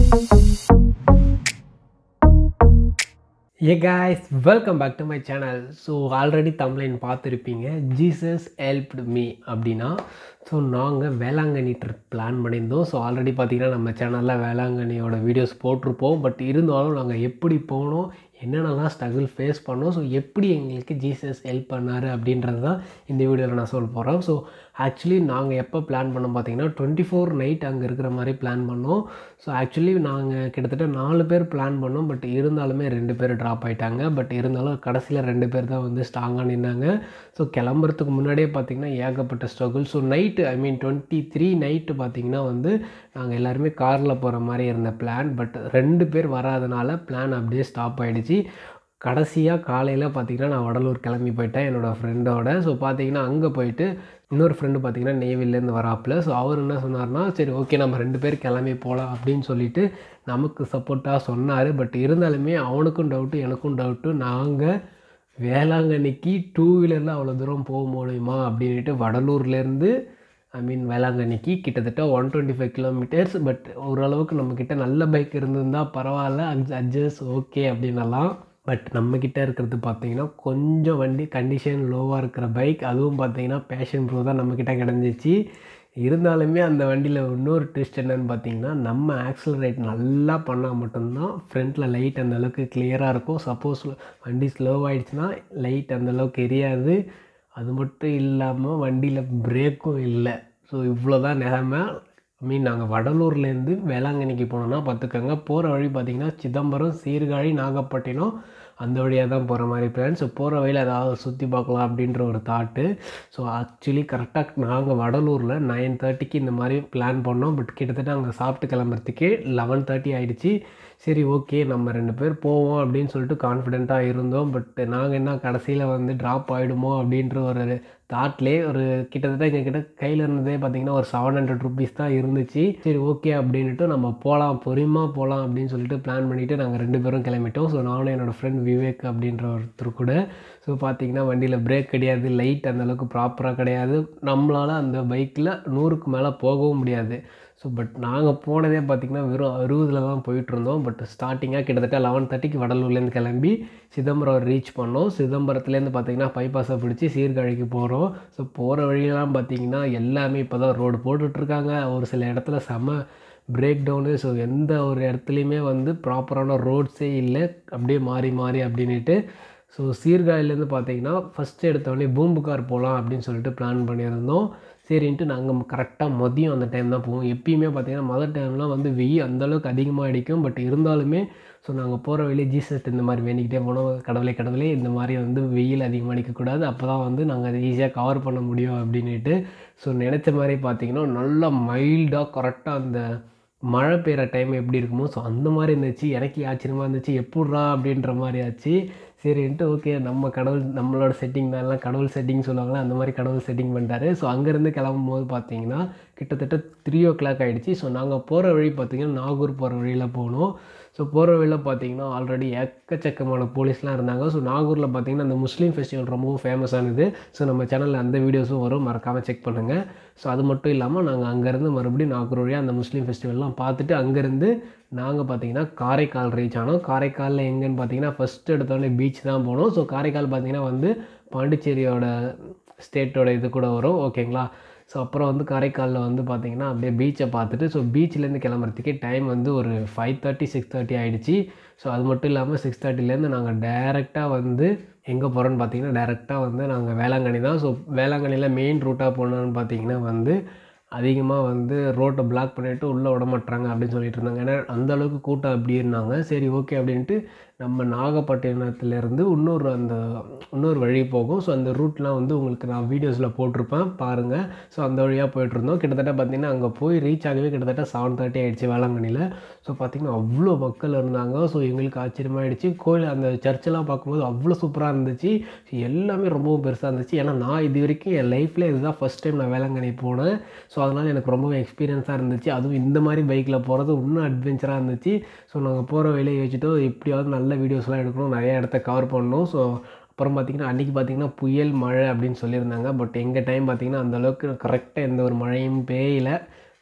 A guys welcome back to my channel so already தமிழின் பார்த்துருப்பீங்க Jesus helped me அப்படின்னா so நாங்கள் Velankanni trip plan பண்ணியிருந்தோம் ஸோ ஆல்ரெடி பார்த்தீங்கன்னா நம்ம சேனலில் வேளாங்கண்ணியோட வீடியோஸ் போட்டிருப்போம் பட் இருந்தாலும் நாங்கள் எப்படி போனோம் என்னென்னலாம் ஸ்ட்ரகிள் ஃபேஸ் பண்ணோம் ஸோ எப்படி எங்களுக்கு ஜீசஸ் ஹெல்ப் பண்ணார் அப்படின்றது தான் இந்த வீடியோவில் நான் சொல்ல போகிறேன் ஸோ ஆக்சுவலி நாங்கள் எப்போ பிளான் பண்ணோம் பார்த்தீங்கன்னா டுவெண்ட்டி ஃபோர் நைட் அங்கே இருக்கிற மாதிரி பிளான் பண்ணோம் ஸோ ஆக்சுவலி நாங்கள் கிட்டத்தட்ட நாலு பேர் பிளான் பண்ணோம் பட் இருந்தாலுமே ரெண்டு பேர் ட்ராப் ஆகிட்டாங்க பட் இருந்தாலும் கடைசியில் ரெண்டு பேர் தான் வந்து ஸ்ட்ராங்காக நின்னாங்க ஸோ கிளம்புறதுக்கு முன்னாடியே பார்த்தீங்கன்னா ஏகப்பட்ட struggle so night I mean twenty three night பார்த்தீங்கன்னா வந்து நாங்கள் எல்லாருமே காரில் போகிற மாதிரி இருந்த பிளான் பட் ரெண்டு பேர் வராதனால பிளான் அப்படியே ஸ்டாப் ஆகிடுச்சு கடைசியாக காலையில் பார்த்தீங்கன்னா நான் வடலூர் கிளம்பி போயிட்டேன் என்னோடய ஃப்ரெண்டோட ஸோ பார்த்தீங்கன்னா அங்கே போயிட்டு இன்னொரு ஃப்ரெண்டு பார்த்தீங்கன்னா நேவிலேருந்து வராப்பில் ஸோ அவர் என்ன சொன்னார்னா சரி ஓகே நம்ம ரெண்டு பேர் கிளம்பி போகலாம் அப்படின்னு சொல்லிட்டு நமக்கு சப்போர்ட்டாக சொன்னார் பட் இருந்தாலுமே அவனுக்கும் டவுட்டு எனக்கும் டவுட்டு நாங்கள் வேளாங்கண்ணிக்கு டூ வீலரில் அவ்வளோ தூரம் போக முடியுமா அப்படின்ட்டு வடலூர்லேருந்து ஐ மீன் வேளாங்கண்ணிக்கு கிட்டத்தட்ட one twenty five kilometres but ஓரளவுக்கு நம்மக்கிட்ட நல்ல பைக் இருந்திருந்தால் பரவாயில்ல அட்ஜஸ்ட் ஓகே அப்படின்னலாம் பட் நம்மக்கிட்ட இருக்கிறது பார்த்தீங்கன்னா கொஞ்சம் வண்டி கண்டிஷன் லோவாக இருக்கிற பைக் அதுவும் பார்த்தீங்கன்னா பேஷன் ப்ரோ தான் நம்மக்கிட்ட கிடந்துச்சு இருந்தாலுமே அந்த வண்டியில் இன்னொரு ட்விஸ்ட் என்னன்னு பார்த்தீங்கன்னா நம்ம ஆக்சலரேட் நல்லா பண்ணால் மட்டும்தான் ஃப்ரண்ட்டில் லைட் அந்த அளவுக்கு கிளியராக இருக்கும் சப்போஸ் வண்டி ஸ்லோ ஆகிடுச்சுன்னா லைட் அந்த அளவுக்கு எரியாது அது மட்டும் இல்லாமல் வண்டியில் பிரேக்கும் இல்லை ஸோ இவ்வளோ தான் நிலமை ஐ மீன் நாங்கள் வடலூர்லேருந்து வேளாங்கண்ணிக்கு போனோம்னா பார்த்துக்கோங்க போகிற வழி பார்த்திங்கன்னா சிதம்பரம் சீர்காழி நாகப்பட்டினம் அந்த வழியாக தான் போகிற மாதிரி பிளான் ஸோ போகிற வழியில் ஏதாவது சுற்றி பார்க்கலாம் அப்படின்ற ஒரு தாட்டு ஸோ ஆக்சுவலி கரெக்டாக நாங்கள் வடலூரில் நைன் தேர்ட்டிக்கு இந்த மாதிரி பிளான் பண்ணோம் பட் கிட்டத்தட்ட அங்கே சாப்பிட்டு கிளம்புறதுக்கே லெவன் தேர்ட்டி ஆகிடுச்சு சரி ஓகே நம்ம ரெண்டு பேர் போவோம் அப்படின்னு சொல்லிட்டு கான்ஃபிடெண்ட்டாக இருந்தோம் பட் நாங்கள் என்ன கடைசியில் வந்து ட்ராப் ஆகிடுமோ அப்படின்ற ஒரு தாட்லேயே ஒரு கிட்டத்தட்ட எங்ககிட்ட கையில் இருந்ததே பார்த்திங்கன்னா ஒரு செவன் ஹண்ட்ரட் ருபீஸ் தான் இருந்துச்சு சரி ஓகே அப்படின்ட்டு நம்ம போகலாம் பொறுமையாக போகலாம் அப்படின்னு சொல்லிட்டு பிளான் பண்ணிவிட்டு நாங்கள் ரெண்டு பேரும் கிளம்பிட்டோம் ஸோ நானும் என்னோடய ஃப்ரெண்ட் விவேக் அப்படின்ற ஒருத்தர் கூட ஸோ பார்த்திங்கன்னா வண்டியில் பிரேக் கிடையாது லைட் அந்தளவுக்கு ப்ராப்பராக கிடையாது நம்மளால் அந்த பைக்கில் நூறுக்கு மேலே போகவும் முடியாது ஸோ பட் நாங்கள் போனதே பார்த்திங்கன்னா வெறும் அறுபதில் தான் போயிட்டுருந்தோம் பட் ஸ்டார்டிங்காக கிட்டத்தட்ட லெவன் தேர்ட்டிக்கு வடலூர்லேருந்து கிளம்பி சிதம்பரம் ரீச் பண்ணோம் சிதம்பரத்துலேருந்து பார்த்திங்கன்னா பைபாஸை பிடிச்சி சீர்காழிக்கு போகிறோம் ஸோ போகிற வழியெல்லாம் பார்த்திங்கன்னா எல்லாமே இப்போ தான் ரோடு போட்டுட்ருக்காங்க ஒரு சில இடத்துல செம பிரேக் டவுனு ஸோ எந்த ஒரு இடத்துலையுமே வந்து ப்ராப்பரான ரோட்ஸே இல்லை அப்படியே மாறி மாறி அப்படின்ட்டு ஸோ சீர்காழிலேருந்து பார்த்தீங்கன்னா ஃபஸ்ட்டு எடுத்தோடனே பூம்புகார் போகலாம் அப்படின்னு சொல்லிட்டு பிளான் பண்ணியிருந்தோம் சரின்ட்டு நாங்கள் கரெக்டாக மதியம் அந்த டைம் தான் போவோம் எப்பயுமே பார்த்தீங்கன்னா மதர் டைம்லாம் வந்து வெயில் அந்தளவுக்கு அதிகமாக அடிக்கும் பட் இருந்தாலுமே ஸோ நாங்கள் போகிற வழியே ஜீசஸ் இந்த மாதிரி வேண்டிக்கிட்டே போனோம் கடவுளே கடவுளே இந்த மாதிரி வந்து வெயில் அதிகமாக அடிக்கக்கூடாது அப்போ தான் வந்து நாங்கள் ஈஸியாக கவர் பண்ண முடியும் அப்படின்ட்டு ஸோ நினச்ச மாதிரி பார்த்தீங்கன்னா நல்லா மைல்டாக கரெக்டாக அந்த மழை பெய்கிற டைம் எப்படி இருக்குமோ ஸோ அந்த மாதிரி இருந்துச்சு எனக்கு ஆச்சரியமாக இருந்துச்சு எப்பட்றா அப்படின்ற மாதிரி ஆச்சு சரின்ட்டு ஓகே நம்ம கடவுள் நம்மளோட செட்டிங் தான் எல்லாம் கடவுள் செட்டிங் சொல்லுவாங்களே அந்த மாதிரி கடவுள் செட்டிங் பண்ணிட்டாரு ஸோ அங்கேருந்து கிளம்பும் போது பார்த்தீங்கன்னா கிட்டத்தட்ட த்ரீ ஓ கிளாக் ஆகிடுச்சு ஸோ நாங்கள் போகிற வழி பார்த்திங்கன்னா நாகூர் போகிற வழியில் போனோம் ஸோ போகிற வழியில் பார்த்தீங்கன்னா ஆல்ரெடி எக்கச்சக்கமான போலீஸ்லாம் இருந்தாங்க ஸோ நாகூரில் பார்த்தீங்கன்னா அந்த முஸ்லீம் ஃபெஸ்டிவல் ரொம்பவும் ஃபேமஸானது ஸோ நம்ம சேனலில் அந்த வீடியோஸும் வரும் மறக்காமல் செக் பண்ணுங்கள் ஸோ அது மட்டும் இல்லாமல் நாங்கள் அங்கேருந்து மறுபடியும் நாகூர் வழியாக அந்த முஸ்லீம் ஃபெஸ்டிவல்லாம் பார்த்துட்டு அங்கேருந்து நாங்கள் பார்த்தீங்கன்னா காரைக்கால் ரீச் ஆனோம் காரைக்காலில் எங்கேன்னு பார்த்தீங்கன்னா ஃபஸ்ட்டு எடுத்தோடனே பீச் தான் போனோம் ஸோ காரைக்கால் பார்த்தீங்கன்னா வந்து பாண்டிச்சேரியோட ஸ்டேட்டோட இது கூட வரும் ஓகேங்களா ஸோ அப்புறம் வந்து காரைக்காலில் வந்து பார்த்திங்கன்னா அப்படியே பீச்சை பார்த்துட்டு ஸோ பீச்சிலேருந்து கிளம்புறதுக்கே டைம் வந்து ஒரு ஃபைவ் தேர்ட்டி சிக்ஸ் தேர்ட்டி ஆகிடுச்சு ஸோ அது மட்டும் இல்லாமல் சிக்ஸ் தேர்ட்டிலேருந்து நாங்கள் டேரெக்டாக வந்து எங்கே போகிறோன்னு பார்த்தீங்கன்னா டேரெக்டாக வந்து நாங்கள் வேளாங்கண்ணி தான் ஸோ வேளாங்கண்ணியில் மெயின் ரூட்டாக போனோன்னு பார்த்தீங்கன்னா வந்து அதிகமாக வந்து ரோட்டை பிளாக் பண்ணிவிட்டு உள்ளே விட மாட்டாங்க அப்படின்னு சொல்லிட்டு இருந்தாங்க ஏன்னா அந்தளவுக்கு கூட்டம் அப்படி இருந்தாங்க சரி ஓகே அப்படின்ட்டு நம்ம நாகப்பட்டினத்துலேருந்து இன்னொரு அந்த இன்னொரு வழி போகும் ஸோ அந்த ரூட்லாம் வந்து உங்களுக்கு நான் வீடியோஸில் போட்டிருப்பேன் பாருங்கள் ஸோ அந்த வழியாக போயிட்டுருந்தோம் கிட்டத்தட்ட பார்த்திங்கன்னா அங்கே போய் ரீச் ஆகவே கிட்டத்தட்ட செவன் தேர்ட்டி ஆகிடுச்சு வேளாங்கண்ணியில் ஸோ பார்த்திங்கன்னா அவ்வளோ மக்கள் இருந்தாங்க ஸோ எங்களுக்கு ஆச்சரியமாயிடுச்சு கோயில் அந்த சர்ச்செல்லாம் பார்க்கும்போது அவ்வளோ சூப்பராக இருந்துச்சு எல்லாமே ரொம்பவும் பெருசாக இருந்துச்சு ஏன்னா நான் இது வரைக்கும் என் லைஃப்பில் இதுதான் ஃபஸ்ட் டைம் நான் வேளாங்கண்ணி போனேன் ஸோ அதனால் எனக்கு ரொம்பவும் எக்ஸ்பீரியன்ஸாக இருந்துச்சு அதுவும் இந்த மாதிரி பைக்கில் போகிறது இன்னும் அட்வென்ச்சராக இருந்துச்சு ஸோ நாங்கள் போகிற வேலையை வச்சுட்டு எப்படியாவது நல்ல வீடியோஸ்லாம் எடுக்கணும் நிறைய இடத்த கவர் பண்ணணும் ஸோ அப்புறம் பார்த்திங்கன்னா அன்றைக்கி பார்த்திங்கன்னா புயல் மழை அப்படின்னு சொல்லியிருந்தாங்க பட் எங்கள் டைம் பார்த்திங்கன்னா அந்தளவுக்கு கரெக்டாக எந்த ஒரு மழையும் பெய்யல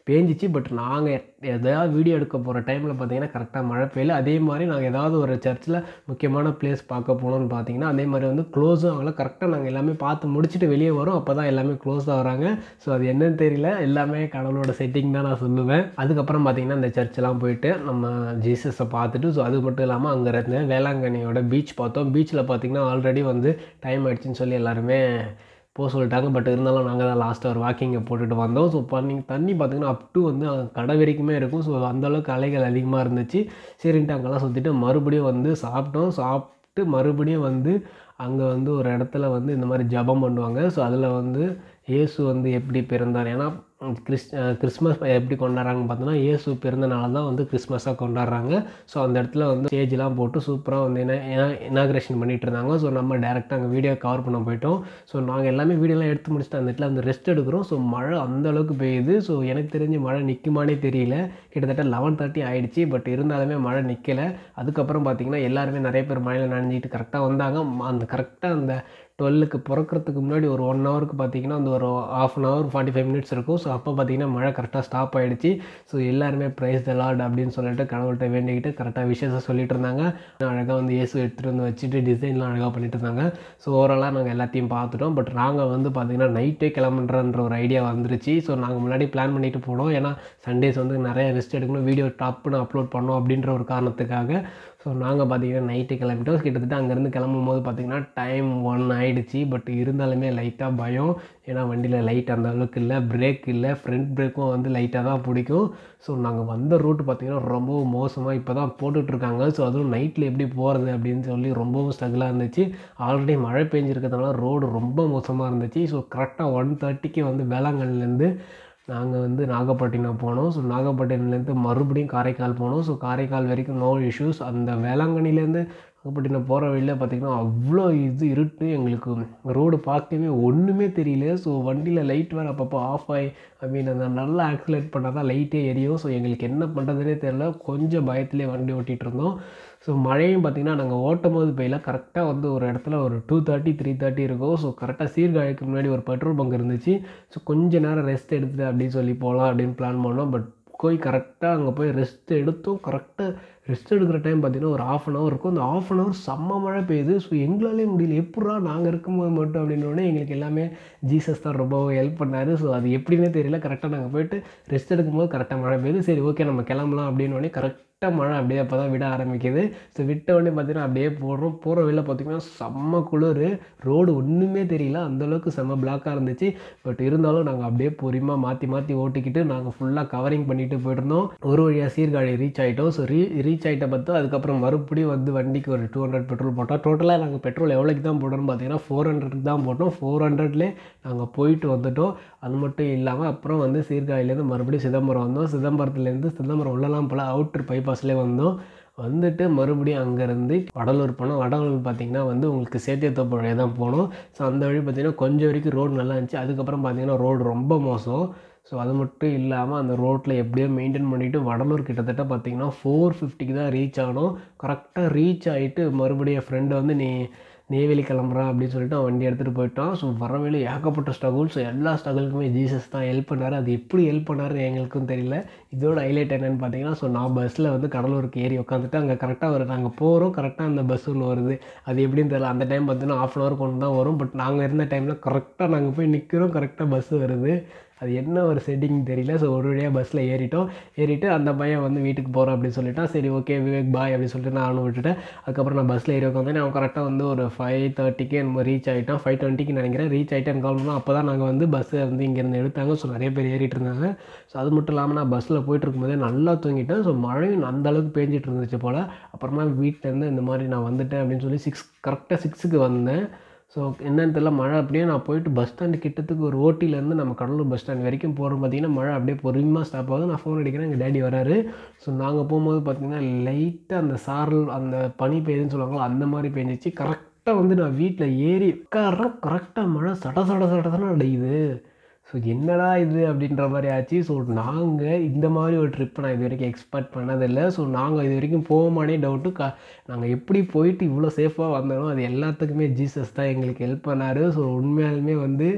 பேஞ்சிச்சு பட் நாங்கள் எதாவது வீடியோ எடுக்க போகிற டைமில் பார்த்தீங்கன்னா கரெக்டாக மழை பெய்யல அதே மாதிரி நாங்கள் ஏதாவது ஒரு சர்ச்சில் முக்கியமான பிளேஸ் பார்க்க போனோம்னு பார்த்தீங்கன்னா அதே மாதிரி வந்து க்ளோஸும் ஆகல கரெக்டாக நாங்கள் எல்லாமே பார்த்து முடிச்சுட்டு வெளியே வரோம் அப்போ தான் எல்லாமே க்ளோஸ் ஆகிறாங்க ஸோ அது என்னன்னு தெரியல எல்லாமே கடவுளோட செட்டிங் தான் நான் சொல்லுவேன் அதுக்கப்புறம் பார்த்தீங்கன்னா இந்த சர்ச்செலாம் போயிட்டு நம்ம ஜீசஸை பார்த்துட்டு ஸோ அது மட்டும் இல்லாமல் அங்கே இருந்த வேளாங்கண்ணியோட பீச் பார்த்தோம் பீச்சில் பார்த்தீங்கன்னா ஆல்ரெடி வந்து டைம் ஆயிடுச்சுன்னு சொல்லி எல்லாருமே போக சொல்லிட்டாங்க பட் இருந்தாலும் நாங்கள் தான் லாஸ்ட்டாக ஒரு வாக்கிங்கை போட்டுட்டு வந்தோம் ஸோ பண்ணி தண்ணி பார்த்திங்கன்னா அப் டு வந்து அங்க கடை வரைக்குமே இருக்கும் ஸோ அந்தளவுக்கு அலைகள் அதிகமாக இருந்துச்சு சரின்ட்டு அங்கெல்லாம் சுற்றிட்டு மறுபடியும் வந்து சாப்பிட்டோம் சாப்பிட்டு மறுபடியும் வந்து அங்கே வந்து ஒரு இடத்துல வந்து இந்த மாதிரி ஜபம் பண்ணுவாங்க ஸோ அதில் வந்து இயேசு வந்து எப்படி பிறந்தார் ஏன்னா கிறிஸ் கிறிஸ்மஸ் எப்படி கொண்டாடுறாங்கன்னு பார்த்தோன்னா இயேசு பிறந்தனால தான் வந்து கிறிஸ்மஸாக கொண்டாடுறாங்க ஸோ அந்த இடத்துல வந்து ஸ்டேஜ்லாம் போட்டு சூப்பராக வந்து என்ன இனாக்ரேஷன் பண்ணிகிட்டு இருந்தாங்க ஸோ நம்ம டேரெக்டாக அங்கே வீடியோ கவர் பண்ண போயிட்டோம் ஸோ நாங்கள் எல்லாமே வீடியோலாம் எடுத்து முடிச்சுட்டு அந்த இடத்துல வந்து ரெஸ்ட் எடுக்கிறோம் ஸோ மழை அந்த அளவுக்கு பெய்யுது ஸோ எனக்கு தெரிஞ்சு மழை நிற்குமானே தெரியல கிட்டத்தட்ட லெவன் தேர்ட்டி ஆயிடுச்சு பட் இருந்தாலுமே மழை நிற்கலை அதுக்கப்புறம் பார்த்தீங்கன்னா எல்லாருமே நிறைய பேர் மழையில் நனைஞ்சிட்டு கரெக்டாக வந்தாங்க ம- அந்த கரெக்டாக அந்த டுவெல்லுக்கு பிறக்கிறதுக்கு முன்னாடி ஒரு ஒன் ஹவருக்கு பார்த்தீங்கன்னா அந்த ஒரு half an hour forty five minutes இருக்கும் ஸோ அப்போ பார்த்தீங்கன்னா மழை கரெக்டாக ஸ்டாப் ஆயிடுச்சு ஸோ எல்லாருமே ப்ரைஸ் த லார்ட் அப்படின்னு சொல்லிட்டு கடவுள்கிட்ட வேண்டிக்கிட்டு கரெக்டாக விஷயத்தை சொல்லிட்டு இருந்தாங்க அழகாக வந்து இயேசு எடுத்துகிட்டு வந்து வச்சுட்டு டிசைன்லாம் அழகாக பண்ணிட்டு இருந்தாங்க ஸோ ஓவராலாக நாங்கள் எல்லாத்தையும் பார்த்துட்டோம் பட் நாங்கள் வந்து பார்த்தீங்கன்னா நைட்டே கிளம்புன்றன்ற ஒரு ஐடியா வந்துருச்சு ஸோ நாங்கள் முன்னாடி பிளான் பண்ணிட்டு போனோம் ஏன்னா சண்டேஸ் வந்து நிறைய ரெஸ்ட் எடுக்கணும் வீடியோ டாப்னு அப்லோட் பண்ணோம் அப்படின்ற ஒரு காரணத்துக்காக ஸோ நாங்கள் பார்த்தீங்கன்னா நைட்டு கிளம்பிட்டோம் கிட்டத்தட்ட அங்கேருந்து கிளம்பும் போது பார்த்தீங்கன்னா டைம் ஒன் ஆயிடுச்சு பட் இருந்தாலுமே லைட்டாக பயம் ஏன்னா வண்டியில் லைட் அந்த அளவுக்கு இல்லை பிரேக் இல்லை ஃப்ரண்ட் பிரேக்கும் வந்து லைட்டாக தான் பிடிக்கும் ஸோ நாங்கள் வந்த ரூட் பார்த்தீங்கன்னா ரொம்பவும் மோசமாக இப்போ தான் போட்டுட்ருக்காங்க ஸோ அதுவும் நைட்டில் எப்படி போகிறது அப்படின்னு சொல்லி ரொம்பவும் ஸ்ட்ரகிளாக இருந்துச்சு ஆல்ரெடி மழை பெஞ்சிருக்கிறதுனால ரோடு ரொம்ப மோசமாக இருந்துச்சு ஸோ கரெக்டாக ஒன் தேர்ட்டிக்கு வந்து வேளாங்கண்ணிலேருந்து நாங்கள் வந்து நாகப்பட்டினம் போனோம் ஸோ நாகப்பட்டினம்லேருந்து மறுபடியும் காரைக்கால் போனோம் ஸோ காரைக்கால் வரைக்கும் நோ இஷ்யூஸ் அந்த வேளாங்கண்ணிலேருந்து நாகப்பட்டினம் போகிற வழியில் பார்த்திங்கன்னா அவ்வளோ இது இருட்டு எங்களுக்கு ரோடு பார்க்கவே ஒன்றுமே தெரியல ஸோ வண்டியில் லைட் வேறு அப்பப்போ ஆஃப் ஆகி ஐ மீன் அந்த நல்லா ஆக்சிலேட் பண்ணால் தான் லைட்டே எரியும் ஸோ எங்களுக்கு என்ன பண்ணுறதுனே தெரியல கொஞ்சம் பயத்திலே வண்டி ஓட்டிகிட்டு இருந்தோம் ஸோ மழையும் பார்த்திங்கன்னா நாங்கள் ஓட்டும் போது பெய்யல கரெக்டாக வந்து ஒரு இடத்துல ஒரு டூ தேர்ட்டி த்ரீ தேர்ட்டி இருக்கும் ஸோ கரெக்டாக சீர்காழிக்கு முன்னாடி ஒரு பெட்ரோல் பங்க் இருந்துச்சு ஸோ கொஞ்ச நேரம் ரெஸ்ட் எடுத்துட்டு அப்படின்னு சொல்லி போகலாம் அப்படின்னு பிளான் பண்ணோம் பட் போய் கரெக்டாக அங்கே போய் ரெஸ்ட் எடுத்தோம் கரெக்டாக ரெஸ்ட் எடுக்கிற டைம் பார்த்தீங்கன்னா ஒரு ஆஃப் அன் ஹவர் இருக்கும் அந்த ஆஃப் அன் ஹவர் செம்ம மழை பெய்யுது ஸோ எங்களாலே முடியல எப்படா நாங்கள் இருக்கும்போது மட்டும் அப்படின்னோடனே எங்களுக்கு எல்லாமே ஜீசஸ் தான் ரொம்ப ஹெல்ப் பண்ணார் ஸோ அது எப்படின்னே தெரியல கரெக்டாக நாங்கள் போயிட்டு ரெஸ்ட் எடுக்கும்போது கரெக்டாக மழை பெய்யுது சரி ஓகே நம்ம கிளம்பலாம் அப்படின்னோடனே கரெக்டாக மழை அப்படியே அப்போ தான் விட ஆரம்பிக்குது ஸோ விட்ட உடனே பார்த்தீங்கன்னா அப்படியே போடுறோம் போகிற வெளில பார்த்தீங்கன்னா செம்ம குளிர் ரோடு ஒன்றுமே தெரியல அந்தளவுக்கு செம்ம பிளாக்காக இருந்துச்சு பட் இருந்தாலும் நாங்கள் அப்படியே பொறுமையாக மாற்றி மாற்றி ஓட்டிக்கிட்டு நாங்கள் ஃபுல்லாக கவரிங் பண்ணிட்டு போயிருந்தோம் ஒரு வழியாக சீர்காழி ரீச் ஆகிட்டோம் ஸோ ரீ ரீச் ஆகிட்ட பார்த்து அதுக்கப்புறம் மறுபடியும் வந்து வண்டிக்கு ஒரு டூ ஹண்ட்ரட் பெட்ரோல் போட்டோம் டோட்டலாக நாங்கள் பெட்ரோல் எவ்வளோக்கு தான் போட்டோம்னு பார்த்தீங்கன்னா ஃபோர் ஹண்ட்ரட் தான் போட்டோம் ஃபோர் ஹண்ட்ரட்லேயே நாங்கள் போயிட்டு வந்துட்டோம் அது மட்டும் இல்லாமல் அப்புறம் வந்து சீர்காழிலேருந்து மறுபடியும் சிதம்பரம் வந்தோம் சிதம்பரத்துலேருந்து சிதம்பரம் உள்ளலாம் போல் அவுட்டர் பைபாஸ்லேயே வந்தோம் வந்துட்டு மறுபடியும் அங்கேருந்து வடலூர் போனோம் வடலூர் பார்த்தீங்கன்னா வந்து உங்களுக்கு சேத்தியத்தோப்பு வழியாக தான் போனோம் ஸோ அந்த வழி பார்த்தீங்கன்னா கொஞ்சம் வரைக்கும் ரோடு நல்லா இருந்துச்சு அதுக்கப்புறம் பார்த்தீங்கன்னா ரோடு ரொம்ப மோசம் ஸோ அது மட்டும் இல்லாமல் அந்த ரோட்டில் எப்படியோ மெயின்டைன் பண்ணிவிட்டு வடலூர் கிட்டத்தட்ட பார்த்தீங்கன்னா ஃபோர் ஃபிஃப்டிக்கு தான் ரீச் ஆனோம் கரெக்டாக ரீச் ஆகிட்டு மறுபடியும் என் ஃப்ரெண்டு வந்து நீ நெய்வேலி கிளம்புறான் அப்படின்னு சொல்லிட்டு அவன் வண்டி எடுத்துகிட்டு போயிட்டான் ஸோ வர வழியில ஏகப்பட்ட ஸ்ட்ரகுள் ஸோ எல்லா ஸ்ட்ரகுளுக்குமே ஜீசஸ் தான் ஹெல்ப் பண்ணார் அது எப்படி ஹெல்ப் பண்ணாருன்னு எங்களுக்கும் தெரியல இதோட ஹைலைட் என்னென்னு பார்த்தீங்கன்னா ஸோ நான் பஸ்ஸில் வந்து கடலூருக்கு ஏறி உட்காந்துட்டு அங்கே கரெக்டாக ஒரு நாங்கள் போகிறோம் கரெக்டாக அந்த பஸ் ஒன்று வருது அது எப்படின்னு தெரியல அந்த டைம் பார்த்தீங்கன்னா ஆஃப் அன் ஹவர் கொண்டு தான் வரும் பட் நாங்கள் இருந்த டைமில் கரெக்டாக நாங்கள் போய் நிற்கிறோம் கரெக்டாக பஸ் வருது அது என்ன ஒரு செட்டிங் தெரியல ஸோ ஒரு வழியாக பஸ்ஸில் ஏறிட்டோம் ஏறிட்டு அந்த பையன் வந்து வீட்டுக்கு போகிறோம் அப்படின்னு சொல்லிட்டான் சரி ஓகே விவேக் பாய் அப்படின்னு சொல்லிட்டு நான் அவனை விட்டுட்டேன் அதுக்கப்புறம் நான் பஸ்ஸில் ஏறி உட்காந்தேன் அவன் கரெக்டாக வந்து ஒரு ஃபைவ் தேர்ட்டிக்கு நம்ம ரீச் ஆகிட்டான் ஃபைவ் டுவெண்ட்டிக்கு நினைக்கிறேன் ரீச் ஆகிட்டேன் கால் பண்ணோம் அப்போ தான் நாங்கள் வந்து பஸ்ஸை வந்து இங்கேருந்து எடுத்தாங்க ஸோ நிறைய பேர் ஏறிட்டு இருந்தாங்க ஸோ அது மட்டும் இல்லாமல் நான் பஸ்ஸில் போயிட்டு இருக்கும்போதே நல்லா தூங்கிட்டேன் ஸோ மழையும் அந்த அளவுக்கு பேஞ்சிட்டு இருந்துச்சு போல் அப்புறமா வீட்டிலேருந்து இந்த மாதிரி நான் வந்துட்டேன் அப்படின்னு சொல்லி சிக்ஸ் கரெக்டாக சிக்ஸுக்கு வந்தேன் ஸோ என்னன்னு தெரியல மழை அப்படியே நான் போயிட்டு பஸ் ஸ்டாண்டு கிட்டத்துக்கு ஒரு ஓட்டிலேருந்து நம்ம கடலூர் பஸ் ஸ்டாண்ட் வரைக்கும் போகிறோம் பார்த்தீங்கன்னா மழை அப்படியே பொறுமையாக ஸ்டாப் ஆகுது நான் ஃபோன் அடிக்கிறேன் எங்கள் டேடி வராரு ஸோ நாங்கள் போகும்போது பார்த்தீங்கன்னா லைட்டாக அந்த சாரல் அந்த பனி பெய்யுதுன்னு சொல்லுவாங்களோ அந்த மாதிரி பெஞ்சிச்சு கரெக்டாக வந்து நான் வீட்டில் ஏறி உட்காடுறேன் கரெக்டாக மழை சட சட சட சட அடையுது ஸோ என்னடா இது அப்படின்ற மாதிரி ஆச்சு ஸோ நாங்கள் இந்த மாதிரி ஒரு ட்ரிப்பை நான் இது வரைக்கும் எக்ஸ்பெக்ட் பண்ணதில்லை ஸோ நாங்கள் இது வரைக்கும் போகுமானே டவுட்டு க நாங்கள் எப்படி போயிட்டு இவ்வளோ சேஃபாக வந்தோம் அது எல்லாத்துக்குமே ஜீசஸ் தான் எங்களுக்கு ஹெல்ப் பண்ணார் ஸோ உண்மையாலுமே வந்து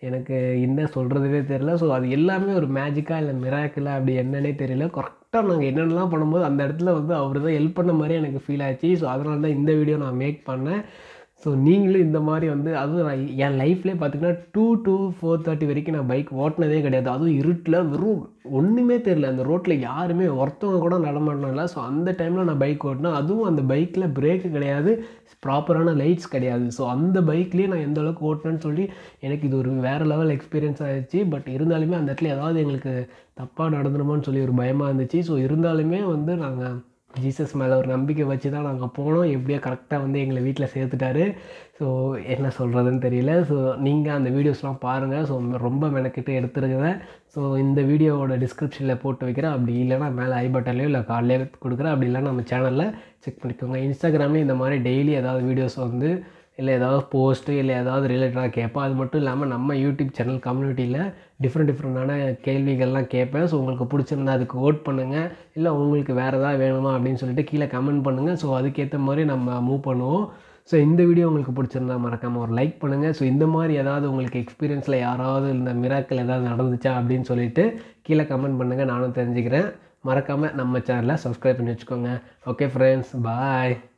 எனக்கு என்ன சொல்கிறதுனே தெரியல ஸோ அது எல்லாமே ஒரு மேஜிக்காக இல்லை மிராக்கிளா அப்படி என்னன்னே தெரியல கரெக்டாக நாங்கள் என்னென்னலாம் பண்ணும்போது அந்த இடத்துல வந்து அவர் தான் ஹெல்ப் பண்ண மாதிரி எனக்கு ஃபீல் ஆச்சு ஸோ அதனால தான் இந்த வீடியோ நான் மேக் பண்ணேன் ஸோ நீங்களும் இந்த மாதிரி வந்து அதுவும் நான் என் லைஃப்லேயே பார்த்தீங்கன்னா டூ டூ ஃபோர் தேர்ட்டி வரைக்கும் நான் பைக் ஓட்டினதே கிடையாது அதுவும் இருட்டில் வெறும் ஒன்றுமே தெரியல அந்த ரோட்டில் யாருமே ஒருத்தவங்க கூட நடமாட்டினால ஸோ அந்த டைமில் நான் பைக் ஓட்டினேன் அதுவும் அந்த பைக்கில் பிரேக்கு கிடையாது ப்ராப்பரான லைட்ஸ் கிடையாது ஸோ அந்த பைக்லேயே நான் எந்த அளவுக்கு ஓட்டினேன்னு சொல்லி எனக்கு இது ஒரு வேறு லெவல் எக்ஸ்பீரியன்ஸ் ஆகிடுச்சு பட் இருந்தாலுமே அந்த இடத்துல ஏதாவது எங்களுக்கு தப்பாக நடந்துருமோன்னு சொல்லி ஒரு பயமாக இருந்துச்சு ஸோ இருந்தாலுமே வந்து நாங்கள் ஜீசஸ் மேலே ஒரு நம்பிக்கை வச்சு தான் நாங்கள் போனோம் எப்படியோ கரெக்டாக வந்து எங்களை வீட்டில் சேர்த்துட்டாரு ஸோ என்ன சொல்கிறதுன்னு தெரியல ஸோ நீங்கள் அந்த வீடியோஸ்லாம் பாருங்கள் ஸோ ரொம்ப மெனக்கிட்டு எடுத்துருக்கிறேன் ஸோ இந்த வீடியோவோட டிஸ்கிரிப்ஷனில் போட்டு வைக்கிறேன் அப்படி இல்லைனா மேலே ஐ பட்டன்லையோ இல்லை காலையிலே கொடுக்குறேன் அப்படி இல்லைனா நம்ம சேனலில் செக் பண்ணிக்கோங்க இன்ஸ்டாகிராம்லேயும் இந்த மாதிரி டெய்லி ஏதாவது வீடியோஸ் வந்து இல்லை ஏதாவது போஸ்ட்டு இல்லை ஏதாவது ரிலேட்டடாக கேட்பேன் அது மட்டும் இல்லாமல் நம்ம யூடியூப் சேனல் கம்யூனிட்டியில் டிஃப்ரெண்ட் டிஃப்ரெண்டான கேள்விகள்லாம் கேட்பேன் ஸோ உங்களுக்கு பிடிச்சிருந்தா அதுக்கு ஓட் பண்ணுங்கள் இல்லை உங்களுக்கு வேறு ஏதாவது வேணுமா அப்படின்னு சொல்லிட்டு கீழே கமெண்ட் பண்ணுங்கள் ஸோ அதுக்கேற்ற மாதிரி நம்ம மூவ் பண்ணுவோம் ஸோ இந்த வீடியோ உங்களுக்கு பிடிச்சிருந்தா மறக்காமல் ஒரு லைக் பண்ணுங்கள் ஸோ இந்த மாதிரி ஏதாவது உங்களுக்கு எக்ஸ்பீரியன்ஸில் யாராவது இந்த மிராக்கள் ஏதாவது நடந்துச்சா அப்படின்னு சொல்லிட்டு கீழே கமெண்ட் பண்ணுங்கள் நானும் தெரிஞ்சுக்கிறேன் மறக்காமல் நம்ம சேனலை சப்ஸ்கிரைப் பண்ணி வச்சுக்கோங்க ஓகே ஃப்ரெண்ட்ஸ் பாய்